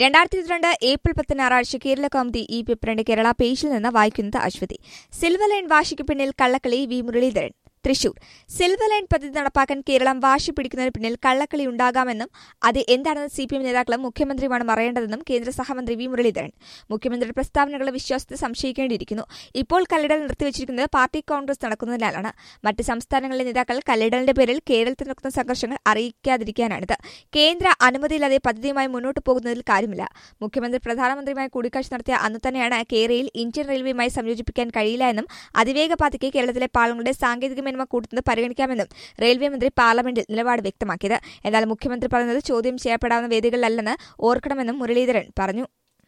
രണ്ടായിരത്തി ഇരുപത്തിരണ്ട് ഏപ്രിൽ പത്ത് ഞായറാഴ്ച കേരള കൗമുദി ഈ പേപ്പറിന്റെ കേരള പേജിൽ നിന്ന് വായിക്കുന്നത് അശ്വതി സിൽവർ ലൈൻ വാശിക്ക് പിന്നിൽ കള്ളക്കളി V Muraleedharan Thrissur silver line പദ്ധതി നടപ്പാക്കാൻ കേരളം വാശി പിടിക്കുന്നതിന് പിന്നിൽ കള്ളക്കളി ഉണ്ടാകാമെന്നും അത് എന്താണെന്ന് സി പി എം നേതാക്കളും മുഖ്യമന്ത്രിയുമാണ് പറയേണ്ടതെന്നും കേന്ദ്ര സഹമന്ത്രി വി മുരളീധരൻ മുഖ്യമന്ത്രിയുടെ പ്രസ്താവനകളുടെ വിശ്വാസത്തെ സംശയിക്കേണ്ടിയിരിക്കുന്നു ഇപ്പോൾ കല്ലിടൽ നിർത്തിവച്ചിരിക്കുന്നത് പാർട്ടി കോൺഗ്രസ് നടക്കുന്നതിനാലാണ് മറ്റ് സംസ്ഥാനങ്ങളിലെ നേതാക്കൾ കല്ലിടലിന്റെ പേരിൽ കേരളത്തിൽ നടക്കുന്ന സംഘർഷങ്ങൾ അറിയിക്കാതിരിക്കാനാണിത് കേന്ദ്ര അനുമതിയില്ലാതെ പദ്ധതിയുമായി മുന്നോട്ട് പോകുന്നതിൽ കാര്യമില്ല മുഖ്യമന്ത്രി പ്രധാനമന്ത്രിയുമായി കൂടിക്കാഴ്ച നടത്തിയ അന്ന് തന്നെയാണ് കേരയിൽ ഇന്ത്യൻ റെയിൽവേയുമായി സംയോജിപ്പിക്കാൻ കഴിയില്ല എന്നും അതിവേഗ പാതയ്ക്ക് കേരളത്തിലെ പാളങ്ങളുടെ സാങ്കേതിക മേന്മ കൂട്ടുന്നത് പരിഗണിക്കാമെന്നും റെയിൽവേ മന്ത്രി പാർലമെന്റിൽ നിലപാട് വ്യക്തമാക്കിയത് എന്നാൽ മുഖ്യമന്ത്രി പറയുന്നത് ചോദ്യം ചെയ്യപ്പെടാവുന്ന വേദികളിലല്ലെന്ന് ഓർക്കണമെന്നും മുരളീധരൻ പറഞ്ഞു